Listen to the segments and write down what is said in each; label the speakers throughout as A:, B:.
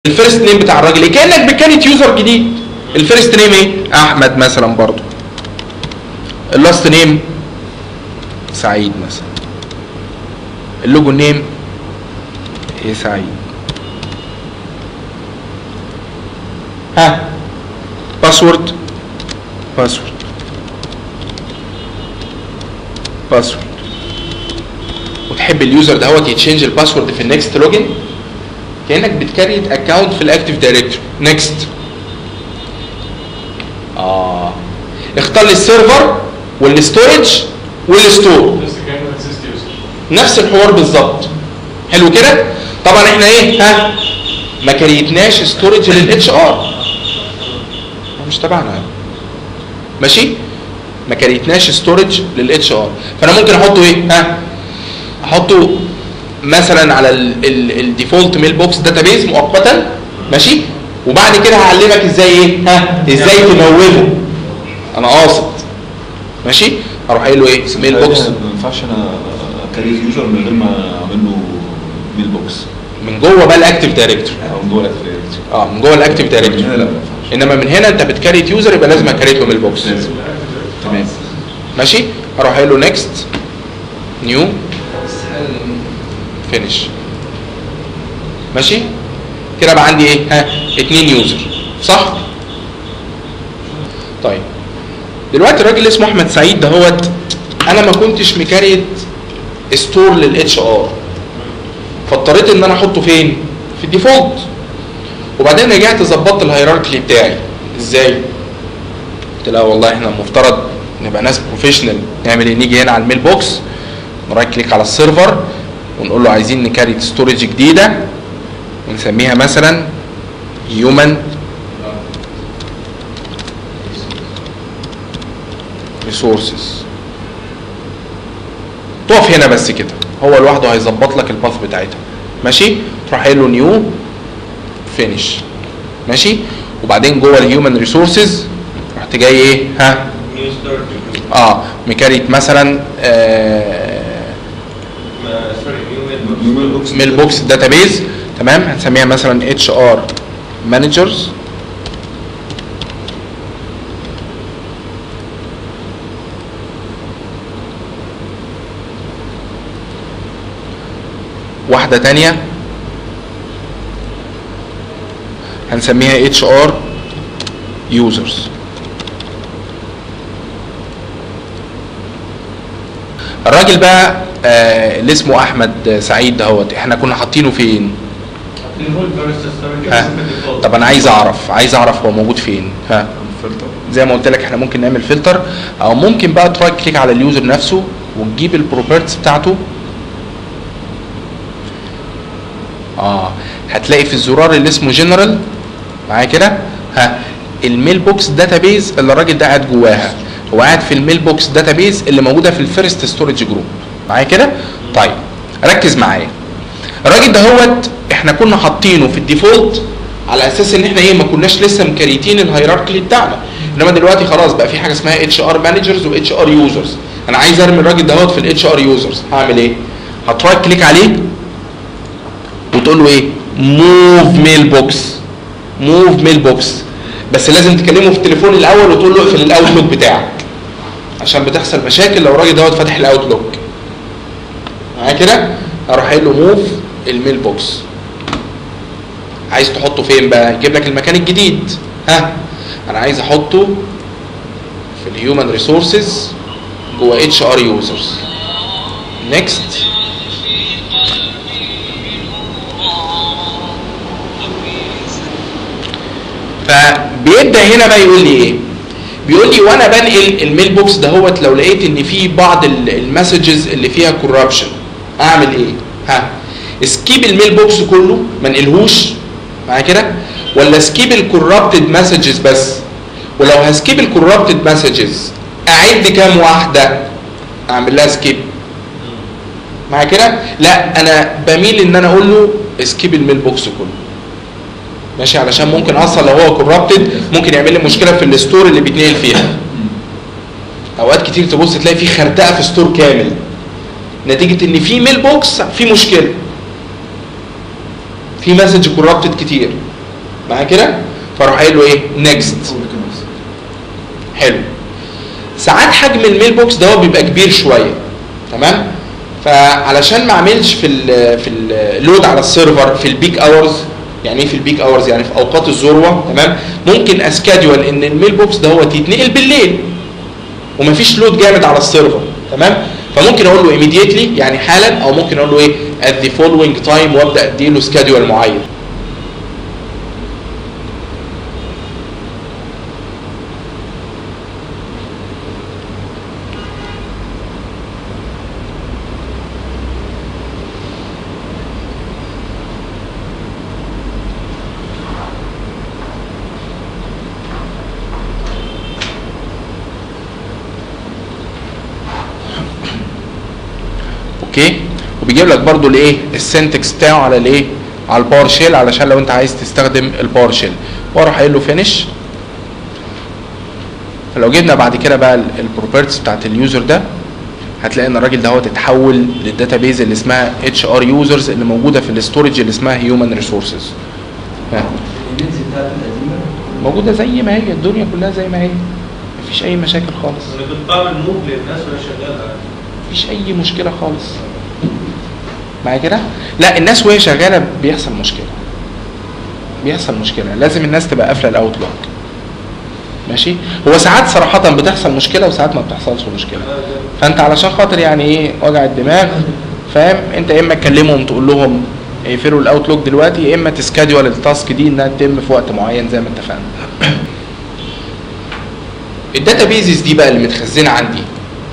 A: الفيرست نيم بتاع الراجل ايه كانك بتكريت يوزر جديد الفيرست نيم ايه احمد مثلا برضو اللاست نيم سعيد مثلا اللوجو نيم ايه سعيد ها باسورد باسورد باسورد وتحب اليوزر دهوت يتشينج الباسورد في النكست لوجن كانك بتكريت اكونت في الاكتيف دايركتوري نيكست اه اختار لي السيرفر والستورج والستور
B: نفس الكلام ده اسيست يوزر
A: نفس الحوار بالظبط حلو كده طبعا احنا ايه ها ما كريتناش ستورج للاتش ار مش تبعنا ماشي ما كريتناش ستورج للاتش ار فانا ممكن احطه ايه ها احطه مثلا على الديفولت ميل بوكس داتابيز مؤقتا ماشي وبعد كده هعلمك ازاي ايه ها ازاي تموله انا قاصد ماشي هروح قايل له ايه ميل بوكس
C: ما ينفعش انا كاريز يوزر من غير ما اعمل له ميل بوكس
A: من جوه بقى الاكتيف دايركتوري
C: او من جوه الاكتيفيتي
A: اه من جوه الاكتيف
C: هنا
A: دايركتوري
C: لا ما ينفعش
A: انما من هنا انت بتكريت يوزر يبقى لازم اكريت له ميل بوكس
C: لازم. تمام
A: ماشي هروح قايل له نيكست نيو فينيش ماشي كده بقى عندي ايه ها اتنين يوزر صح طيب دلوقتي الراجل اللي اسمه احمد سعيد دهوت انا ما كنتش مكريت ستور للاتش ار فاضطريت ان انا احطه فين في الديفولت وبعدين رجعت ظبطت الهيراركي بتاعي ازاي قلت لا والله احنا المفترض نبقى ناس بروفيشنال نعمل ايه نيجي هنا على الميل بوكس نرايت كليك على السيرفر ونقول له عايزين نكريت ستورج جديده ونسميها مثلا هيومن ريسورسز تقف هنا بس كده هو لوحده هيظبط لك الباث بتاعتها ماشي تروح قايل له نيو فينيش ماشي وبعدين جوه الهيومن ريسورسز رحت جاي ايه ها
D: نيو ستارت
A: اه ميكانيك مثلا آه
D: سوري نيو
C: نيو ميل بوكس
A: ميل بوكس داتابيز تمام هنسميها مثلا اتش ار مانجرز واحدة تانية هنسميها اتش ار يوزرز الراجل بقى آه اللي اسمه احمد سعيد دهوت احنا كنا حاطينه فين
D: الديفولت فيرست ستارت
A: ها طب انا عايز اعرف عايز اعرف هو موجود فين ها
C: فلتر
A: زي ما قلت لك احنا ممكن نعمل فلتر او ممكن بقى ترايت كليك على اليوزر نفسه وتجيب البروبرتيز بتاعته اه هتلاقي في الزرار اللي اسمه جنرال معايا كده ها الميل بوكس داتابيز اللي الراجل ده قاعد جواها هو قاعد في الميل بوكس داتابيز اللي موجوده في الفيرست ستورج جروب معايا كده طيب ركز معايا الراجل ده هوت احنا كنا حاطينه في الديفولت على اساس ان احنا ايه ما كناش لسه مكريتين الهيراركي بتاعنا انما دلوقتي خلاص بقى في حاجه اسمها اتش ار مانجرز واتش ار يوزرز انا عايز ارمي الراجل ده هوت في الاتش ار يوزرز هعمل ايه هترايت كليك عليه وتقول له ايه موف ميل بوكس موف ميل بوكس بس لازم تكلمه في التليفون الاول وتقول له اقفل الاوتلوك بتاعك عشان بتحصل مشاكل لو الراجل دوت فاتح الاوتلوك معايا كده اروح قايل له موف الميل بوكس عايز تحطه فين بقى يجيب لك المكان الجديد ها انا عايز احطه في الهيومن ريسورسز جوه اتش ار يوزرز نيكست فبيبدا هنا بقى يقول لي ايه بيقول لي وانا بنقل الميل بوكس دهوت لو لقيت ان في بعض المسجز اللي فيها كوربشن اعمل ايه ها سكيب الميل بوكس كله ما انقلهوش معايا كده ولا سكيب الكوربتد مسجز بس ولو هسكيب الكوربتد مسجز اعد كام واحده اعمل لها سكيب معايا كده لا انا بميل ان انا اقول له سكيب الميل بوكس كله ماشي علشان ممكن اصلا لو هو كوربتد ممكن يعمل لي مشكله في الستور اللي بيتنقل فيها اوقات كتير تبص تلاقي في خرتقه في ستور كامل نتيجه ان في ميل بوكس في مشكله في مسج كوربتد كتير معايا كده فاروح قايل له ايه نيكست حلو ساعات حجم الميل بوكس ده هو بيبقى كبير شويه تمام فعلشان ما اعملش في ال في اللود على السيرفر في البيك اورز يعني ايه في البيك اورز يعني في اوقات الذروه تمام ممكن اسكادول ان الميل بوكس ده هو يتنقل بالليل ومفيش لود جامد على السيرفر تمام فممكن اقول له immediately يعني حالا او ممكن اقول له ايه at the following time وابدا اديله سكادول معين اوكي وبيجيب لك برضو الايه السنتكس بتاعه على الايه على الباور شيل علشان لو انت عايز تستخدم الباور شيل واروح قايل له فينش فلو جبنا بعد كده بقى البروبرتيز بتاعت اليوزر ده هتلاقي ان الراجل ده هو تتحول للداتابيز اللي اسمها اتش ار يوزرز اللي موجوده في الاستورج اللي اسمها هيومن ريسورسز
E: الايميلز بتاعت القديمه
A: موجوده زي ما هي الدنيا كلها زي ما هي مفيش اي مشاكل خالص
D: انا كنت بعمل موف للناس وهي شغاله
A: مفيش اي مشكله خالص معايا كده لا الناس وهي شغاله بيحصل مشكله بيحصل مشكله لازم الناس تبقى قافله الاوتلوك ماشي هو ساعات صراحه بتحصل مشكله وساعات ما بتحصلش مشكله فانت علشان خاطر يعني ايه وجع الدماغ فاهم انت يا اما تكلمهم تقول لهم اقفلوا الاوتلوك دلوقتي يا اما تسكادول التاسك دي انها تتم في وقت معين زي ما اتفقنا الداتا بيزز دي بقى اللي متخزنه عندي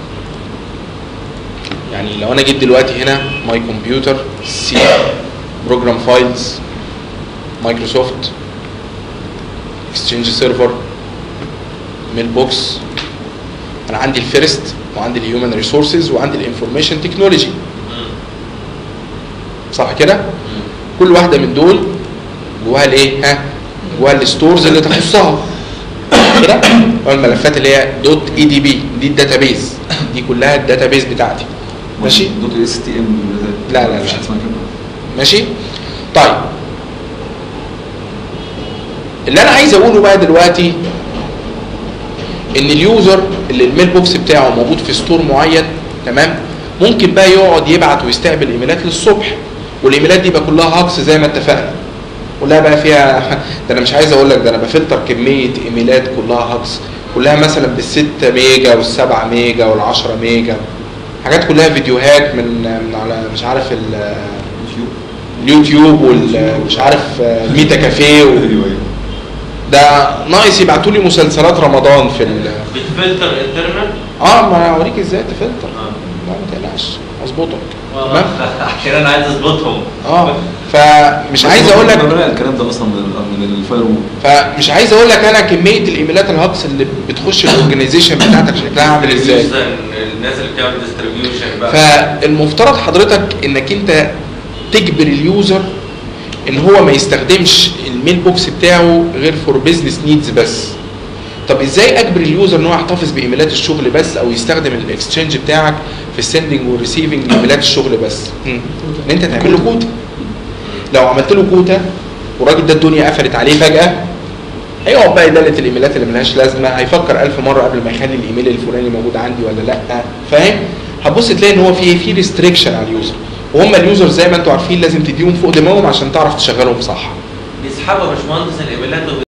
A: يعني لو انا جيت دلوقتي هنا ماي كمبيوتر سي بروجرام فايلز مايكروسوفت اكسشينج سيرفر ميل بوكس انا عندي الفيرست وعندي الهيومن ريسورسز وعندي الانفورميشن تكنولوجي صح كده كل واحده من دول جواها الايه ها جواها الستورز اللي تخصها كده هو الملفات اللي هي دوت اي دي بي دي الداتابيز دي كلها الداتابيز بتاعتي ماشي
C: دوت اس تي ام
A: لا، لا، لا.
C: مفيش حاجه اسمها كده
A: ماشي طيب اللي انا عايز اقوله بقى دلوقتي ان اليوزر اللي الميل بوكس بتاعه موجود في ستور معين تمام ممكن بقى يقعد يبعت ويستقبل ايميلات للصبح والايميلات دي بقى كلها هاكس زي ما اتفقنا كلها بقى فيها ده انا مش عايز اقول لك ده انا بفلتر كميه ايميلات كلها هاكس كلها مثلا بال6 ميجا وال7 ميجا وال10 ميجا حاجات كلها فيديوهات من من على مش عارف ال-
C: يوتيوب
A: اليوتيوب والمش عارف الميتا كافيه و...
C: ايوه ايوه
A: ده ناقص يبعتوا لي مسلسلات رمضان في ال...
D: بتفلتر انترنال
A: اه ما انا هوريك ازاي تفلتر
D: آه.
A: لا ما تقلقش اظبطك تمام
D: عشان انا عايز اظبطهم
A: اه فمش عايز اقول لك
C: بنلاقي الكلام ده اصلا من من الفاير وول
A: فمش عايز اقول لك انا كميه الايميلات الهاكس اللي بتخش الاورجنايزيشن بتاعتك شكلها عامل ازاي
D: الناس اللي بتعمل ديستريبيوشن بقى
A: فالمفترض حضرتك انك انت تجبر اليوزر ان هو ما يستخدمش الميل بوكس بتاعه غير فور بيزنس نيدز بس طب ازاي اجبر اليوزر ان هو يحتفظ بايميلات الشغل بس او يستخدم الاكسشينج بتاعك في السندنج والريسيفنج ايميلات الشغل بس مم. ان انت تعمل له كوتا لو عملت له كوتا والراجل ده الدنيا قفلت عليه فجاه هيقعد بقى يدلت الايميلات اللي ملهاش لازمه هيفكر ألف مره قبل ما يخلي الايميل الفلاني موجود عندي ولا لا فاهم هتبص تلاقي ان هو في في ريستريكشن على اليوزر وهم اليوزر زي ما انتم عارفين لازم تديهم فوق دماغهم عشان تعرف تشغلهم صح
D: بيسحبوا يا باشمهندس الايميلات